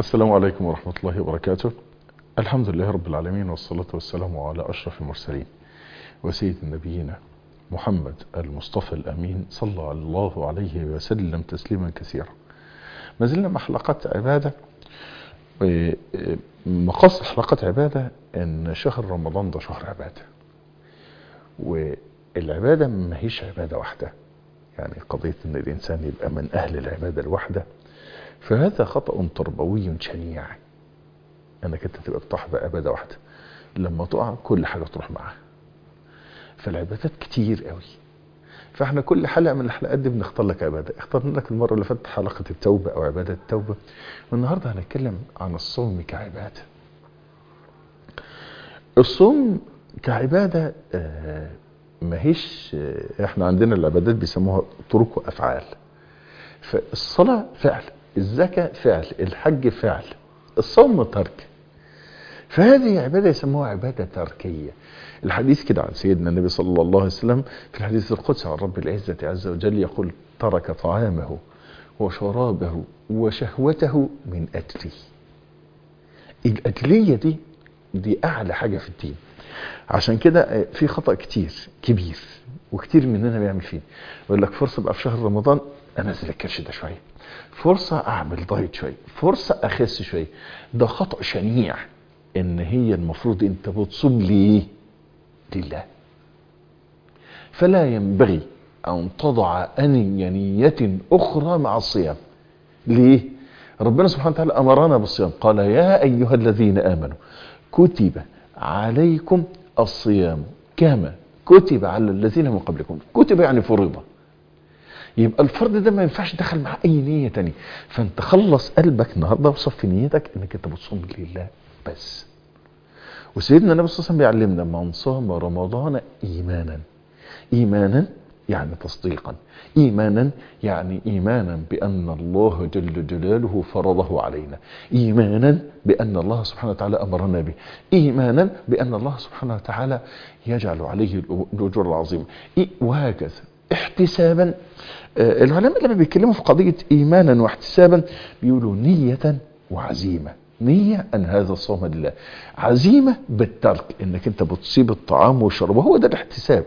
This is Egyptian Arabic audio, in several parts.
السلام عليكم ورحمة الله وبركاته الحمد لله رب العالمين والصلاة والسلام على أشرف المرسلين وسيد نبينا محمد المصطفى الأمين صلى الله عليه وسلم تسليما كثيرا ما زلنا مع حلقات عبادة مقصد حلقات عبادة ان شهر رمضان ده شهر عبادة والعبادة ما هيش عبادة واحدة يعني قضية ان الانسان يبقى من اهل العبادة الواحدة فهذا خطأ تربوي شنيع انك انت تبقى بتحظى عبادة واحدة لما تقع كل حاجة تروح معاها فالعبادات كتير قوي فاحنا كل حلقة من الحلقات دي بنختار لك عبادة اخترنا لك المرة اللي فاتت حلقة التوبة او عبادة التوبة والنهاردة هنتكلم عن الصوم كعبادة الصوم كعبادة آه ماهيش آه احنا عندنا العبادات بيسموها طرق وافعال فالصلاة فعل الزكاة فعل الحج فعل الصوم ترك فهذه عبادة يسموها عبادة تركية الحديث كده عن سيدنا النبي صلى الله عليه وسلم في الحديث القدسي عن رب العزة عز وجل يقول ترك طعامه وشرابه وشهوته من أجلي الأجلية دي دي أعلى حاجة في الدين عشان كده في خطأ كتير كبير وكتير مننا بيعمل فيه يقول لك فرصة بقى في شهر رمضان أنزل الكرش ده شوية فرصة أعمل دايت شوية فرصة أخس شوية ده خطأ شنيع إن هي المفروض أنت بتصوم ليه لله فلا ينبغي أن تضع أني نية أخرى مع الصيام ليه؟ ربنا سبحانه وتعالى أمرنا بالصيام قال يا أيها الذين آمنوا كتب عليكم الصيام كما كتب على الذين من قبلكم كتب يعني فرضة يبقى الفرض ده ما ينفعش دخل مع أي نية تانية فأنت خلص قلبك النهاردة وصفي نيتك أنك أنت بتصوم لله بس وسيدنا النبي صلى الله عليه وسلم بيعلمنا من صام رمضان ايمانا ايمانا يعني تصديقا ايمانا يعني ايمانا بان الله جل جلاله فرضه علينا ايمانا بان الله سبحانه وتعالى امرنا به ايمانا بان الله سبحانه وتعالى يجعل عليه الاجور العظيمه وهكذا احتسابا العلماء لما بيتكلموا في قضيه ايمانا واحتسابا بيقولوا نيه وعزيمه نية أن هذا الصوم لله عزيمة بالترك أنك أنت بتصيب الطعام والشرب وهو ده الاحتساب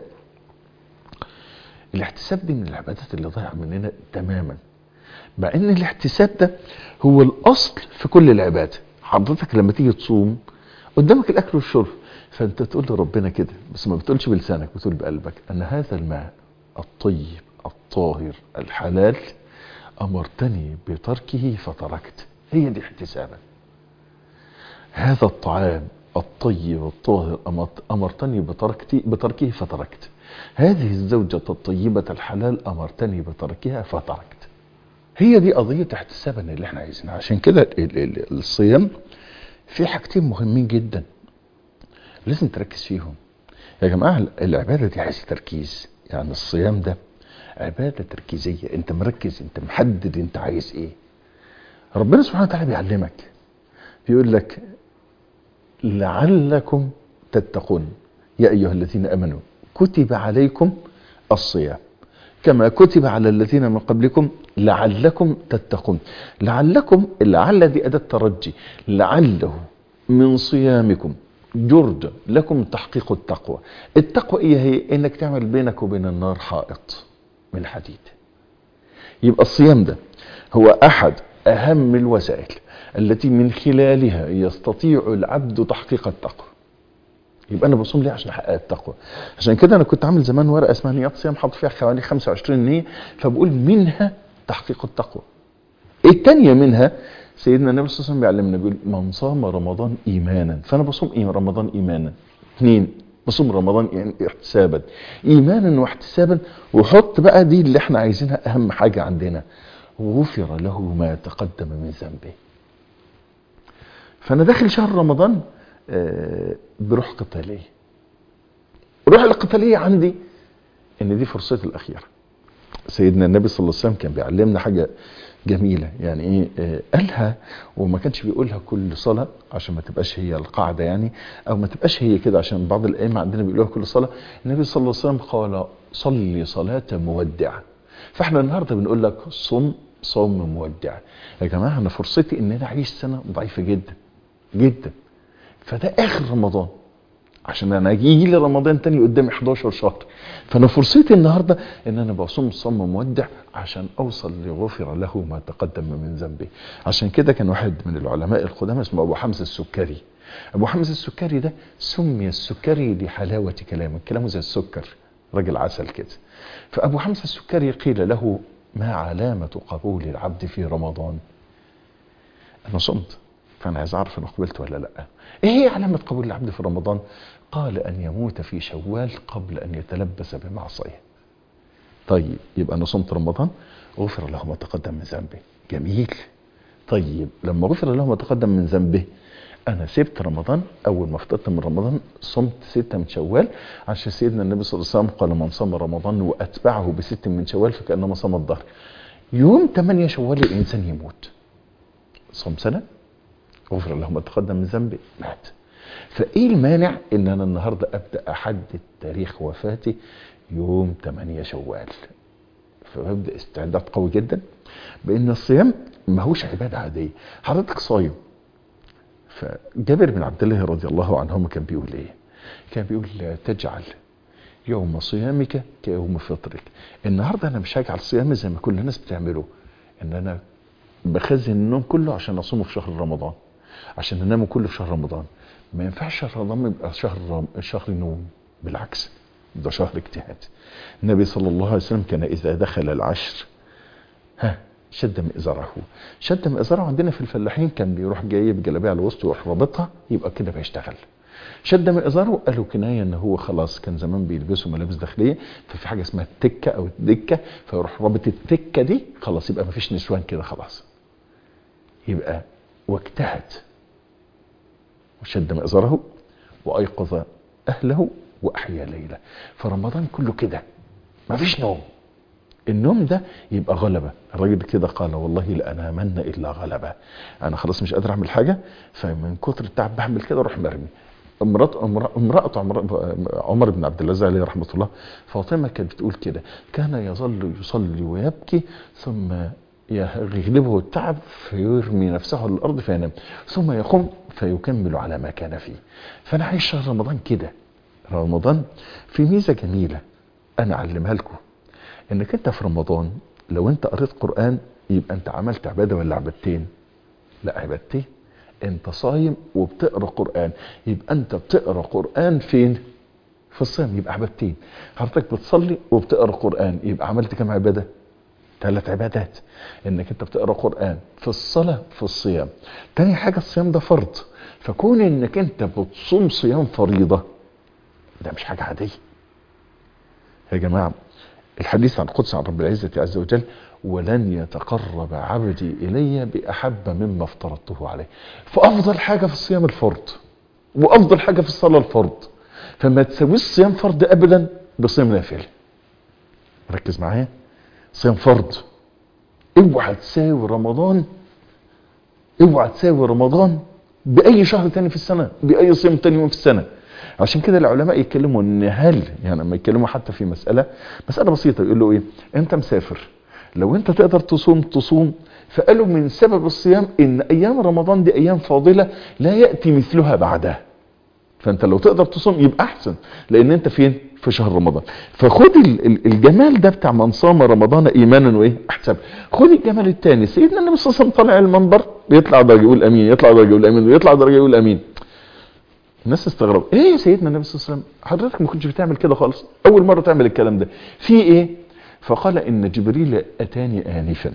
الاحتساب دي من العبادات اللي ضايعة مننا تماما مع أن الاحتساب ده هو الأصل في كل العبادة حضرتك لما تيجي تصوم قدامك الأكل والشرب فأنت تقول لربنا كده بس ما بتقولش بلسانك بتقول بقلبك أن هذا الماء الطيب الطاهر الحلال أمرتني بتركه فتركت هي دي احتسابا هذا الطعام الطيب الطاهر أمرتني بتركتي بتركه فتركت هذه الزوجة الطيبة الحلال أمرتني بتركها فتركت هي دي قضية احتسابا اللي احنا عايزينها عشان كده الصيام في حاجتين مهمين جدا لازم تركز فيهم يا جماعة العبادة دي عايزة تركيز يعني الصيام ده عبادة تركيزية انت مركز انت محدد انت عايز ايه ربنا سبحانه وتعالى بيعلمك بيقول لك لعلكم تتقون يا أيها الذين أمنوا كتب عليكم الصيام كما كتب على الذين من قبلكم لعلكم تتقون لعلكم لعل دي أداة ترجي لعله من صيامكم جرد لكم تحقيق التقوى التقوى إيه هي إنك تعمل بينك وبين النار حائط من حديد يبقى الصيام ده هو أحد أهم الوسائل التي من خلالها يستطيع العبد تحقيق التقوى يبقى انا بصوم ليه عشان احقق التقوى عشان كده انا كنت عامل زمان ورقه اسمها نيات صيام حاطط فيها حوالي 25 نيه فبقول منها تحقيق التقوى الثانيه منها سيدنا النبي صلى الله عليه وسلم بيعلمنا بيقول من صام رمضان ايمانا فانا بصوم إيه رمضان ايمانا اثنين بصوم رمضان يعني احتسابا ايمانا واحتسابا وحط بقى دي اللي احنا عايزينها اهم حاجه عندنا غفر له ما تقدم من ذنبه فانا داخل شهر رمضان بروح قتاليه روح القتاليه عندي ان دي فرصتي الاخيره سيدنا النبي صلى الله عليه وسلم كان بيعلمنا حاجه جميله يعني ايه قالها وما كانش بيقولها كل صلاه عشان ما تبقاش هي القاعده يعني او ما تبقاش هي كده عشان بعض الائمه عندنا بيقولوها كل صلاه النبي صلى الله عليه وسلم قال صلي صلاه مودع فاحنا النهارده بنقول لك صم صوم مودع يا جماعة أنا فرصتي إن أنا أعيش سنة ضعيفة جدا جدا فده آخر رمضان عشان انا يجي لي رمضان تاني قدامي 11 شهر فانا فرصتي النهارده ان انا بصوم صوم مودع عشان اوصل لغفر له ما تقدم من ذنبه عشان كده كان واحد من العلماء القدامى اسمه ابو حمزه السكري ابو حمزه السكري ده سمي السكري لحلاوه كلامه كلامه زي السكر راجل عسل كده فابو حمزه السكري قيل له ما علامه قبول العبد في رمضان انا صمت فانا عايز اعرف انا قبلت ولا لا ايه هي علامه قبول العبد في رمضان قال ان يموت في شوال قبل ان يتلبس بمعصيه طيب يبقى انا صمت رمضان غفر له ما تقدم من ذنبه جميل طيب لما غفر له ما تقدم من ذنبه انا سبت رمضان اول ما فطرت من رمضان صمت ستة من شوال عشان سيدنا النبي صلى الله عليه وسلم قال من صام رمضان واتبعه بست من شوال فكانما صام الظهر يوم 8 شوال الانسان يموت صام سنه غفر له ما تقدم من ذنبي مات فايه المانع ان انا النهارده ابدا احدد تاريخ وفاتي يوم 8 شوال فببدا استعداد قوي جدا بان الصيام ماهوش عباده عاديه حضرتك صايم فجابر بن عبد الله رضي الله عنهما كان بيقول ايه كان بيقول لا تجعل يوم صيامك كيوم فطرك النهارده انا مش هجعل صيامي زي ما كل الناس بتعمله ان انا بخزن النوم كله عشان اصومه في شهر رمضان عشان انامه كله في شهر رمضان ما ينفعش شهر رمضان يبقى شهر رم... شهر نوم بالعكس ده شهر اجتهاد النبي صلى الله عليه وسلم كان اذا دخل العشر ها شد مئزره شد مئزره عندنا في الفلاحين كان بيروح جايب جلابيه على الوسط ويروح رابطها يبقى كده بيشتغل شد مئزره قالوا كنايه ان هو خلاص كان زمان بيلبسوا ملابس داخليه ففي حاجه اسمها التكه او الدكه فيروح رابط التكه دي خلاص يبقى مفيش نسوان كده خلاص يبقى واجتهد وشد مئزره وايقظ اهله واحيا ليله فرمضان كله كده مفيش نوم النوم ده يبقى غلبه الراجل كده قال والله لانامن الا غلبه انا خلاص مش قادر اعمل حاجه فمن كتر التعب بعمل كده اروح مرمي امرأة امرأة عمر, عمر بن عبد العزيز عليه رحمة الله فاطمة كانت بتقول كده كان يظل يصلي ويبكي ثم يغلبه التعب فيرمي نفسه على الارض فينام ثم يقوم فيكمل على ما كان فيه فانا عايش شهر رمضان كده رمضان في ميزه جميله انا اعلمها لكم انك انت في رمضان لو انت قريت قران يبقى انت عملت عباده ولا عبادتين لا عبادتين انت صايم وبتقرا قران يبقى انت بتقرا قران فين في الصيام يبقى عبادتين حضرتك بتصلي وبتقرا قران يبقى عملت كم عباده ثلاث عبادات انك انت بتقرا قران في الصلاه في الصيام تاني حاجه الصيام ده فرض فكون انك انت بتصوم صيام فريضه ده مش حاجه عاديه يا جماعه الحديث عن القدس عن رب العزه عز وجل ولن يتقرب عبدي الي باحب مما افترضته عليه فافضل حاجه في الصيام الفرض وافضل حاجه في الصلاه الفرض فما تسويش صيام فرض ابدا بصيام نافله ركز معايا صيام فرض اوعى تساوي رمضان اوعى تساوي رمضان باي شهر تاني في السنه باي صيام تاني يوم في السنه عشان كده العلماء يتكلموا ان هل يعني لما يتكلموا حتى في مساله مساله بسيطه يقول له ايه انت مسافر لو انت تقدر تصوم تصوم فقالوا من سبب الصيام ان ايام رمضان دي ايام فاضله لا ياتي مثلها بعدها فانت لو تقدر تصوم يبقى احسن لان انت فين في شهر رمضان فخد الجمال ده بتاع من صام رمضان ايمانا وايه احسب خد الجمال الثاني سيدنا النبي صلى الله عليه وسلم طالع المنبر بيطلع درجه يقول امين يطلع درجه يقول امين ويطلع درجه يقول امين الناس استغربوا ايه يا سيدنا النبي صلى الله عليه وسلم حضرتك ما كنتش بتعمل كده خالص اول مره تعمل الكلام ده في ايه فقال ان جبريل اتاني انفا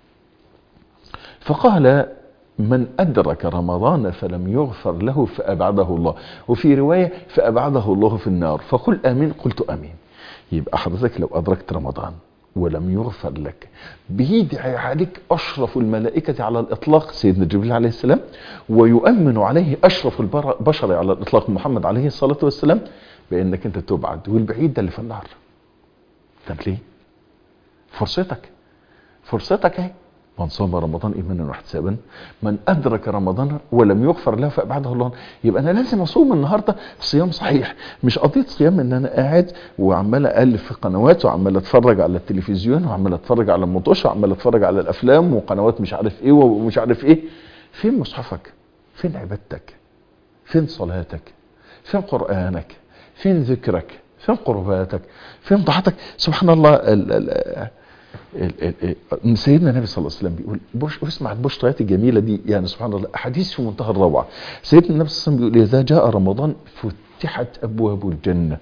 فقال من أدرك رمضان فلم يغفر له فأبعده الله وفي رواية فأبعده الله في النار فقل آمين قلت آمين يبقى حضرتك لو أدركت رمضان ولم يغفر لك بيدعي عليك أشرف الملائكة على الإطلاق سيدنا جبريل عليه السلام ويؤمن عليه أشرف البشر على الإطلاق محمد عليه الصلاة والسلام بأنك أنت تبعد والبعيد ده اللي في النار طب ليه فرصتك فرصتك اهي من صام رمضان ايمانا واحتسابا من ادرك رمضان ولم يغفر له فابعده الله يبقى انا لازم اصوم النهارده صيام صحيح مش قضيه صيام ان انا قاعد وعمال الف في قنوات وعمال اتفرج على التلفزيون وعمال اتفرج على المطوشه وعمال اتفرج على الافلام وقنوات مش عارف ايه ومش عارف ايه فين مصحفك فين عبادتك فين صلاتك فين قرانك فين ذكرك فين قرباتك فين طاعتك سبحان الله ال ال ال ال ال سيدنا النبي صلى الله عليه وسلم بيقول بوش اسمع البشريات الجميله دي يعني سبحان الله احاديث في منتهى الروعه سيدنا النبي صلى الله عليه وسلم بيقول اذا جاء رمضان فتحت ابواب الجنه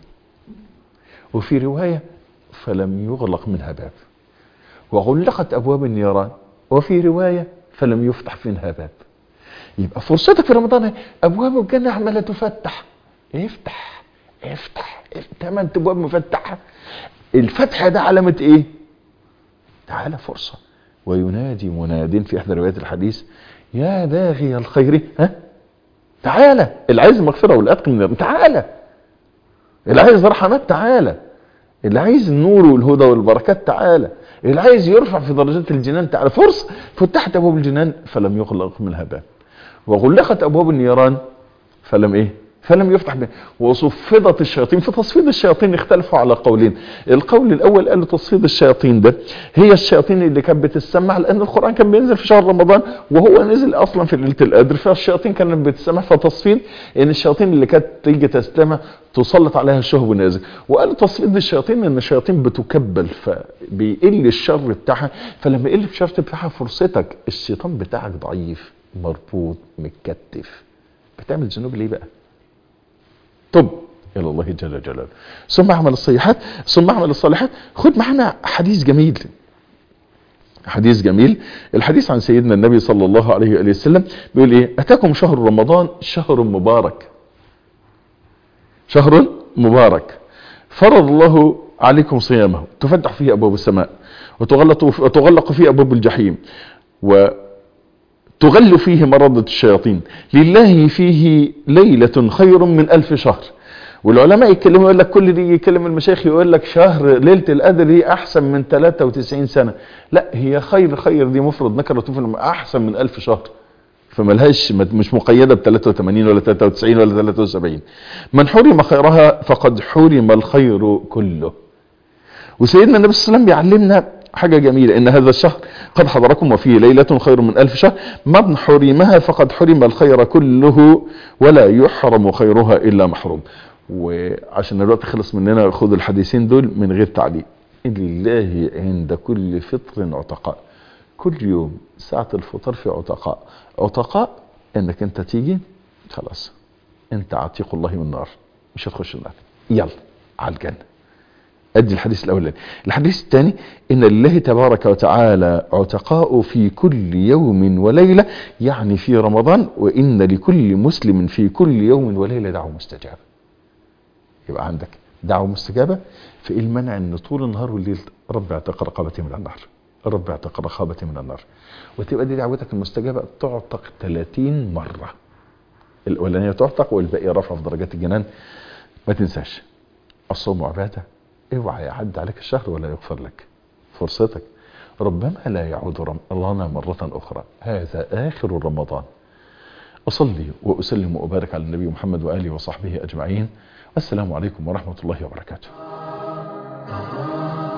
وفي روايه فلم يغلق منها باب وغلقت ابواب النيران وفي روايه فلم يفتح منها باب يبقى فرصتك في رمضان ابواب الجنه عماله تفتح افتح افتح ثمان ابواب مفتحه الفتح ده علامه ايه تعالى فرصه وينادي مناد في احدى روايات الحديث يا باغي الخير ها تعالى اللي عايز المغفره والاتق من تعالى اللي عايز رحمات تعالى اللي عايز النور والهدى والبركات تعالى اللي عايز يرفع في درجات الجنان تعالى فرصه فتحت ابواب الجنان فلم يغلق منها باب وغلقت ابواب النيران فلم ايه فلم يفتح به وصفدت الشياطين في تصفيد الشياطين اختلفوا على قولين القول الاول قالوا تصفيد الشياطين ده هي الشياطين اللي كانت بتسمع لان القران كان بينزل في شهر رمضان وهو نزل اصلا في ليله القدر فالشياطين كانت بتسمع فتصفيد ان الشياطين اللي كانت تيجي تستمع تسلط عليها الشهب نازل وقالوا تصفيد الشياطين ان الشياطين بتكبل فبيقل الشر بتاعها فلما يقل الشر بتاعها فرصتك الشيطان بتاعك ضعيف مربوط متكتف بتعمل ذنوب ليه بقى طب الى الله جل جلاله ثم اعمل الصيحات ثم اعمل الصالحات خد معنا حديث جميل حديث جميل الحديث عن سيدنا النبي صلى الله عليه وآله وسلم بيقول ايه اتاكم شهر رمضان شهر مبارك شهر مبارك فرض الله عليكم صيامه تفتح فيه ابواب السماء وتغلق وتغلق فيه ابواب الجحيم و تغل فيه مردة الشياطين لله فيه ليلة خير من ألف شهر والعلماء يتكلموا يقول لك كل دي يتكلم المشايخ يقول لك شهر ليلة القدر دي أحسن من 93 سنة لا هي خير خير دي مفرد نكرة في أحسن من ألف شهر فملهاش مش مقيدة ب 83 ولا 93 ولا 73 من حرم خيرها فقد حرم الخير كله وسيدنا النبي صلى الله عليه وسلم بيعلمنا حاجة جميلة ان هذا الشهر قد حضركم وفيه ليلة خير من الف شهر من حرمها فقد حرم الخير كله ولا يحرم خيرها الا محروم وعشان الوقت خلص مننا خذ الحديثين دول من غير تعليق لله عند كل فطر عتقاء كل يوم ساعة الفطر في عتقاء عتقاء انك انت تيجي خلاص انت عتيق الله من النار مش هتخش النار يلا على الجنه ادي الحديث الاولاني الحديث الثاني ان لله تبارك وتعالى عتقاء في كل يوم وليله يعني في رمضان وان لكل مسلم في كل يوم وليله دعوه مستجابه يبقى عندك دعوه مستجابه في ايه المنع ان طول النهار والليل رب اعتق رقبتي من النار رب اعتق رقبتي من النار وتبقى دي دعوتك المستجابه تعتق 30 مره الاولانيه تعتق والباقي رفع في درجات الجنان ما تنساش الصوم عباده اوعى يعد عليك الشهر ولا يغفر لك فرصتك ربما لا يعود لنا مرة أخرى هذا آخر رمضان أصلي وأسلم وأبارك على النبي محمد وآله وصحبه أجمعين السلام عليكم ورحمة الله وبركاته